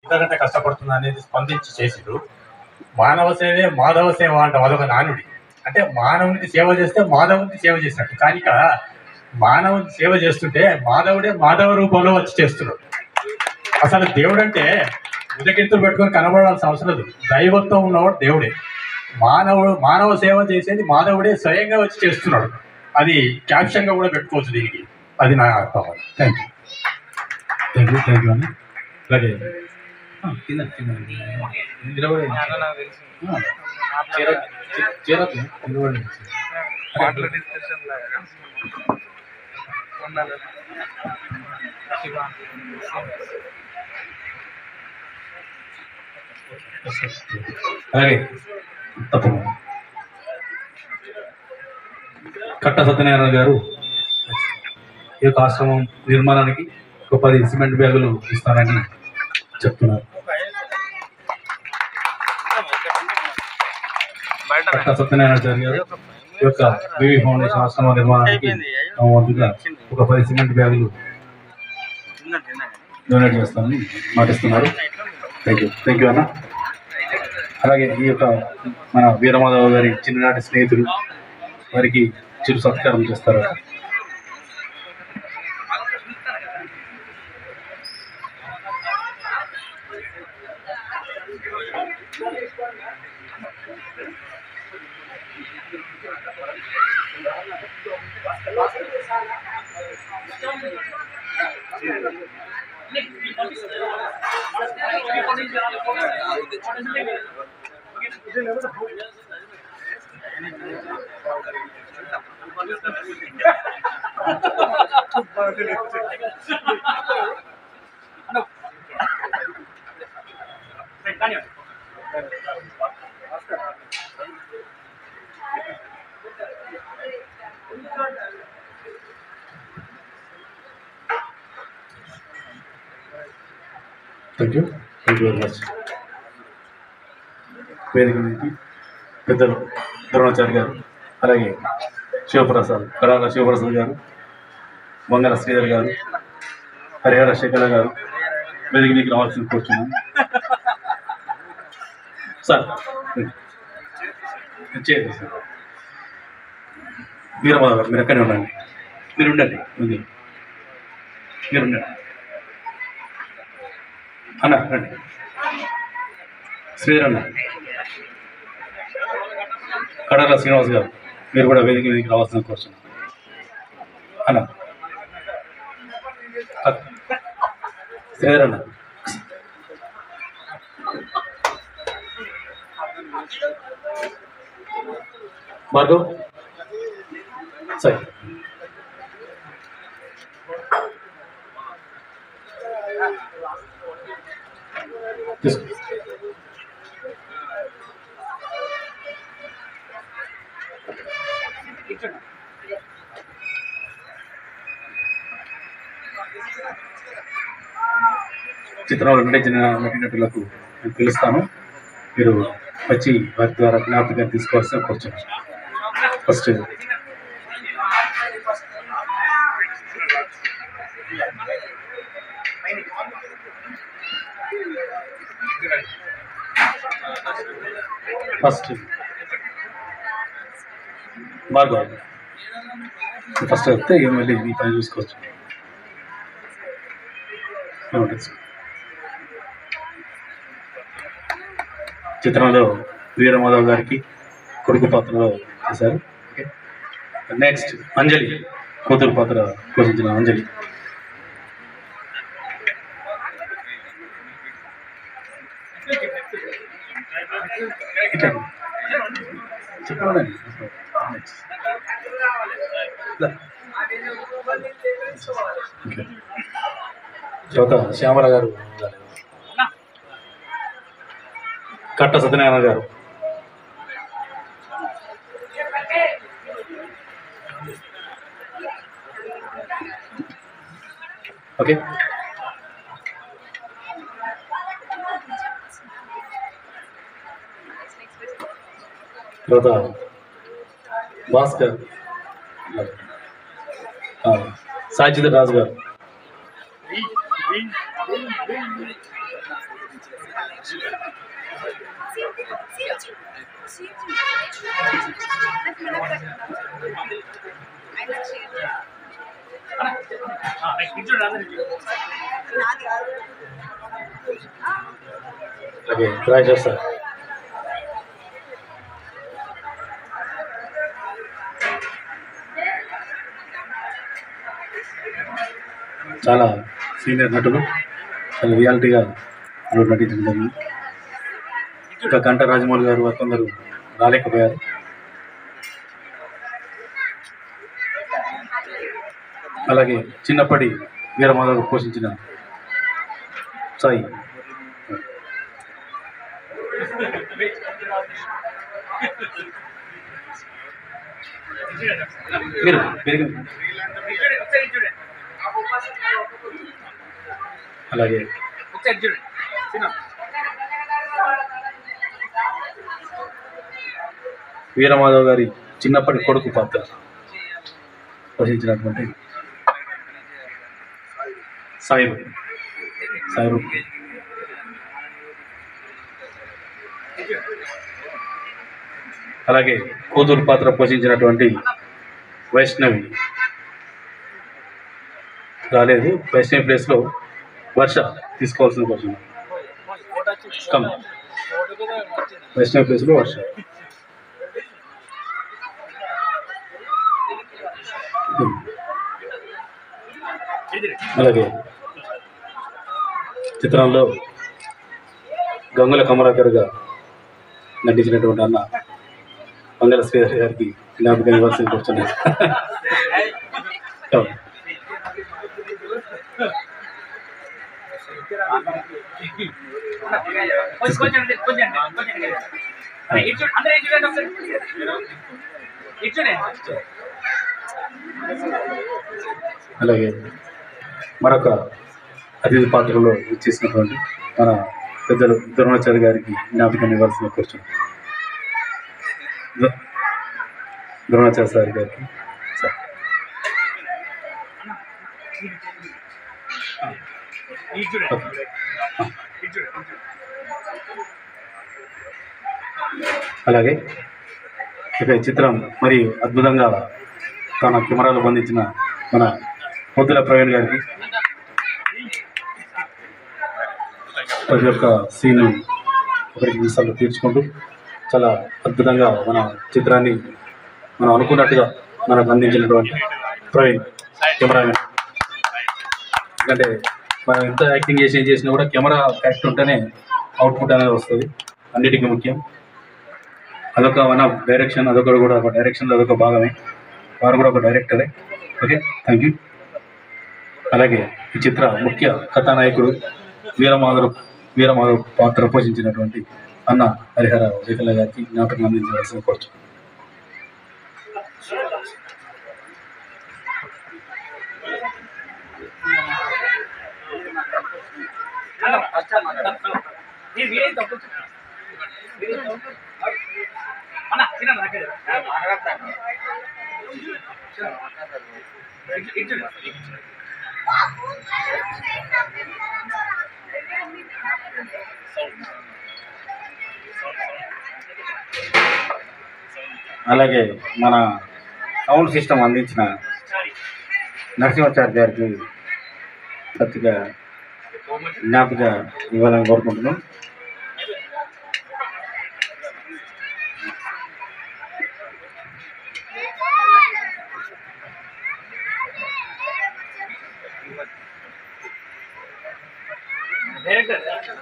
ఇంతకంటే కష్టపడుతుంది అనేది స్పందించి చేసిరు మానవ సేవే మాధవ సేవ అంట అదొక నానుడి అంటే మానవునికి సేవ చేస్తే మాధవునికి సేవ చేసినట్టు కానీ ఇక్కడ మానవునికి సేవ చేస్తుంటే మాధవుడే మాధవ రూపంలో వచ్చి చేస్తున్నాడు అసలు దేవుడు అంటే ఉదకెత్తులు పెట్టుకొని కనబడాల్సిన అవసరం లేదు దైవత్వం ఉన్నవాడు దేవుడే మానవుడు మానవ సేవ చేసేది మాధవుడే స్వయంగా వచ్చి చేస్తున్నాడు అది క్యాప్షన్ గా కూడా పెట్టుకోవచ్చు దీనికి అది నా భావన thank you thank you thank you అన్న అలాగే ఆ, కింద కింద నిలబడి ఆ, చేర- చే- చేరొద్దు నిలబడి మాటల డిస్కషన్ లాగా ఉండాలి శివ అలాగే తప్పకుండా కట్ట సత్యనారాయణ గారు ఈ యొక్క ఆశ్రమం నిర్మాణానికి ఒక పది సిమెంట్ బ్యాగులు ఇస్తానని చెప్తున్నారు బయట కట్ట సత్యనారాయణ గారు ఈ యొక్క బీవీ ఫౌండేషన్ ఆశ్రమ నిర్మాణానికి తమ వంతుగా ఒక పది సిమెంట్ బ్యాగులు డొనేట్ చేస్తామని మాటిస్తున్నారు థ్యాంక్ యూ థ్యాంక్ యూ అన్న అలాగే ఈ యొక్క మన వీరమాధవ్ గారి చిన్ననాటి స్నేహితులు వారికి చిరు సత్కారం చేస్తారు thank you thank you very much వేదిక మీదకి పెద్దలు ద్రోణాచారి గారు అలాగే శివప్రసాద్ కడాల శివప్రసాద్ గారు మంగళ శ్రీధర్ గారు హరిహర శేఖర గారు వేదిక మీకు రావాల్సింది కూర్చున్నాను సార్ చేయండి సార్ వీరమాధవ్ గారు మీరు ఎక్కడే ఉండండి మీరు ఉండండి ఉంది మీరు ఉండండి అన్న రండి శ్రీధర్ అన్న కడాల శ్రీనివాస్ గారు మీరు కూడా వేదిక మీదకి రావాల్సిన కోరుచున్నాను అన్న అ- శ్రీధర్ అన్న భార్గవ్ సరే తీసుకో చిత్రంలో నటించిన నటినటులకు నేను పిలుస్తాను మీరు వచ్చి వారి ద్వారా జ్ఞాపకం తీసుకోవాల్సిన కూర్చోండి ఫస్ట్ ఫస్ట్ భార్గవ్ ఫస్ట్ వస్తే ఇక మళ్ళీ మీ పని చూసుకోవచ్చు ఏమంటుంది సార్? చిత్రంలో వీరమాధవ్ గారికి కొడుకు పాత్రలో చేశారు ఓకే నెక్స్ట్ అంజలి కూతురు పాత్ర పోషించిన అంజలి ఇట్లా చెప్పండి నెక్స్ట్ దా. ఓకే. తర్వాత శ్యామల గారు ఉండాలి. కట్ట సత్యనారాయణ గారు ఓకే తర్వాత భాస్కర్ ఆ, సాయిచిత రాజు గారు అలాగే ట్రై చేస్తారు చాలా సీనియర్ నటులు చాలా రియాలిటీగా నటులు నటించడం జరిగింది ఇంకా గంట రాజమౌళి గారు కొందరు రాలేకపోయారు అలాగే చిన్నప్పటి వీరమాధవ్ పోషించిన సాయి మీరు పెరిగి అలాగే వీరమాధవ్ గారి చిన్నప్పటి కొడుకు పాత్ర పోషించినటువంటి సాయిబు సాయిబు అలాగే కూతురు పాత్ర పోషించినటువంటి వైష్ణవి రాలేదు వైష్ణవి ప్లేస్లో వర్ష తీసుకోవాల్సిన కోసం కమ్ వైష్ణవి ప్లేస్లో వర్ష అలాగే చిత్రంలో గంగుల కమలాకర్గా నటించినటువంటి అన్న మంగళ శ్రీధర్ గారికి జ్ఞాపకం ఇవ్వాల్సింది కూర్చున్నాను కొంచెం కొంచెం కొంచెం ఇటు అందరూ ఇటు చూడండి ఒకసారి ఇటు చూడండి అలాగే మరొక అతిథి పాత్రలో ఇచ్చేసినటువంటి మన పెద్దలు ద్రోణాచార్య గారికి జ్ఞాపకం ఇవ్వాల్సిన కూర్చున్నాం ద్రో- ద్రోణాచార్య సార్ గారికి సార్ ఇటు చూడండి ఇటు చూడండి అలాగే ఇక ఈ చిత్రం మరి అద్భుతంగా తన కెమెరాలో బంధించిన మన పొద్దుల ప్రవీణ్ గారికి ప్రతి ఒక్క సీన్ ఒకరికి నిమిషాల్లో తీర్చుకుంటూ చాలా అద్భుతంగా మన చిత్రాన్ని మనం అనుకున్నట్టుగా మనకు అందించినటువంటి ప్రవీణ్ కెమెరామెన్ ఎందుకంటే మనం ఎంత యాక్టింగ్ చేసి ఏం చేసినా కూడా కెమెరా కరెక్ట్ ఉంటేనే అవుట్పుట్ అనేది వస్తుంది అన్నిటికీ ముఖ్యం అదొక మన డైరెక్షన్ అదొక కూడా ఒక డైరెక్షన్లో అదొక భాగమే వారు కూడా ఒక డైరెక్టరే ఓకే థ్యాంక్ యూ అలాగే ఈ చిత్ర ముఖ్య కథానాయకుడు వీరమాధవ్ వీరమాధవ్ పాత్ర పోషించినటువంటి అన్న హరిహర రేఖల గారికి జ్ఞాపకం అందించవలసిన కోరుచు ఈ వీడియో తప్పు అన్న చిన్న నాకే ఇటు ఇటు చూడండి. అలాగే మన సౌండ్ సిస్టమ్ అందించిన నరసింహాచార్య గారికి కొద్దిగా జ్ఞాపక ఇవ్వాలని కోరుకుంటున్నాం డైరెక్టర్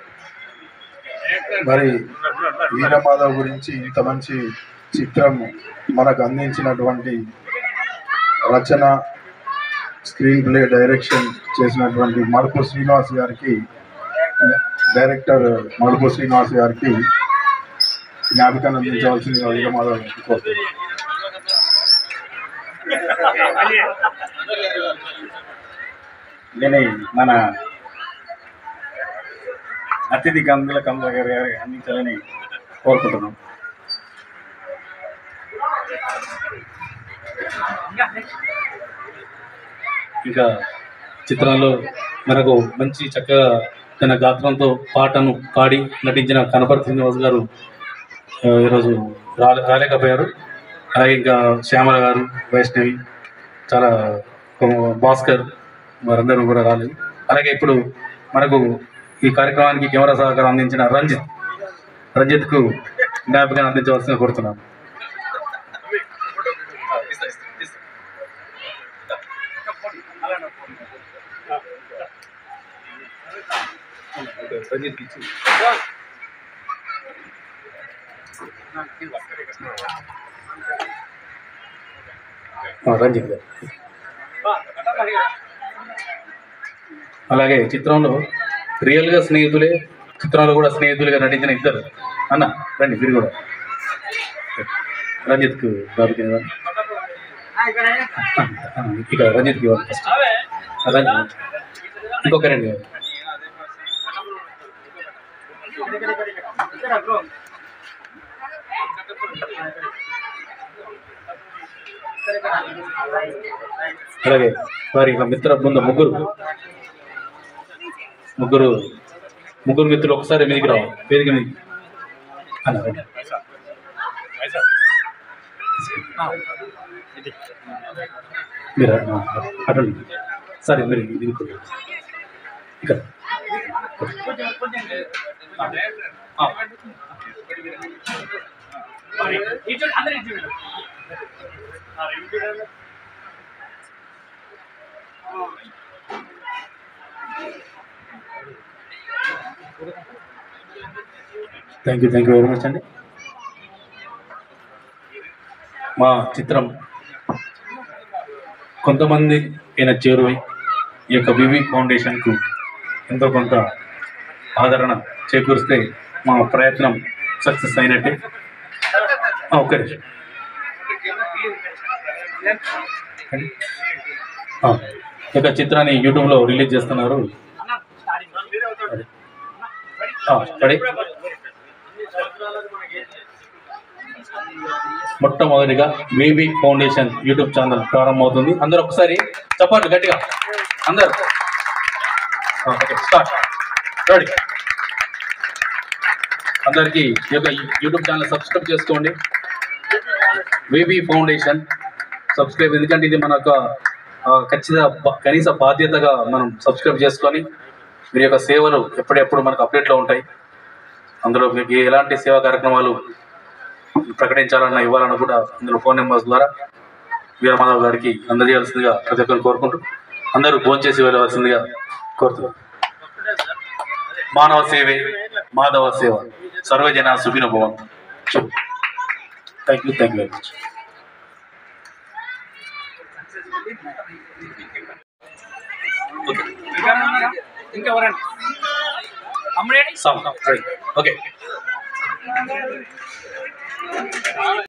మరి వీరమాధవ్ గురించి ఇంత మంచి చిత్రం మనకు అందించినటువంటి రచన స్క్రీన్ ప్లే డైరెక్షన్ చేసినటువంటి మడుపు శ్రీనివాస్ గారికి డైరెక్టర్ మడుపు శ్రీనివాస్ గారికి జ్ఞాపకాన్ని అందించవలసిందిగా వీరమాధవ్ గారికి కోరుతున్నాను. దీని మన అతిథి గంగుల కమల గారి గారి అందించాలని కోరుకుంటున్నాం ఇంకా నెక్స్ట్ ఇంకా చిత్రంలో మనకు మంచి చక్కగా తన గాత్రంతో పాటను పాడి నటించిన కనపర్తి శ్రీనివాస్ గారు ఆ, ఈరోజు రాలే రాలేకపోయారు అలాగే ఇంకా శ్యామల గారు వైష్ణవి చాలా ఆ, భాస్కర్ వారందరూ కూడా రాలేదు అలాగే ఇప్పుడు మనకు ఈ కార్యక్రమానికి కెమెరా సహకారం అందించిన రంజిత్ రంజిత్కు జ్ఞాపకాన్ని అందించవలసిందిగా కోరుతున్నాను ఆ, రంజిత్ గారు అలాగే చిత్రంలో రియల్గా స్నేహితులే చిత్రంలో కూడా స్నేహితులుగా నటించిన ఇద్దరు అన్న రండి మీరు కూడా రంజిత్కు బాబుకి ఇవ్వండి. ఆ, ఇక రంజిత్కి ఇవ్వండి ఫస్ట్ ఆ, రంజిత్ ఇంకొక రెండు ఇవ్వండి. అలాగే వారి యొక్క మిత్ర బృందం ముగ్గురు ముగ్గురు ముగ్గురు మిత్రులు ఒకసారి మీదికి రావాలి వేదిక మీదకి అన్న, రండి. మీరు ఆ, అటు రండి. సరే మీరు ఇది ఇక్కడ కొంచెం కొంచెం ఆ. ఇటు చూడు, అందరూ ఇటు చూడు. ఆ, ఇటు చూడండి. Thank you thank you very much అండి మా చిత్రం కొంతమంది అయిన చేరువై ఈ యొక్క వివి ఫౌండేషన్కు ఎంతో కొంత ఆదరణ చేకూరిస్తే మా ప్రయత్నం సక్సెస్ అయినట్టే ఆ, ఒక్క నిమిషం ఆ, ఈ యొక్క చిత్రాన్ని యూట్యూబ్లో రిలీజ్ చేస్తున్నారు అన్న, స్టార్టింగ్. ఆ, రెడీ మొట్టమొదటిగా బేబీ ఫౌండేషన్ యూట్యూబ్ ఛానల్ ప్రారంభమవుతుంది అందరూ ఒకసారి చెప్పండి గట్టిగా అందరు స్టార్ట్ రెడీ అందరికీ ఈ యొక్క యూట్యూబ్ ఛానల్ సబ్స్క్రైబ్ చేసుకోండి బేబీ ఫౌండేషన్ సబ్స్క్రైబ్ ఎందుకంటే ఇది మన యొక్క ఆ, ఖచ్చిత బ- కనీస బాధ్యతగా మనం సబ్స్క్రైబ్ చేసుకొని మీ యొక్క సేవలు ఎప్పుడెప్పుడు మనకు అప్డేట్లో ఉంటాయి అందులో మీకు ఎలాంటి సేవా కార్యక్రమాలు ప్రకటించాలన్నా ఇవ్వాలన్నా కూడా అందులో ఫోన్ నెంబర్స్ ద్వారా వీరమాధవ్ గారికి అందజేయాల్సిందిగా ప్రతి ఒక్కరిని కోరుకుంటూ అందరూ ఫోన్ చేసి వెళ్ళవలసిందిగా కోరుతున్నాను మానవ సేవే మాధవ సేవ సర్వజన సుఖిన భవంతు thank you thank you very much ఇంకా ఉన్నారా? ఇంకా ఎవరండి అమ్ముడేడి సాంగ్ ఓకే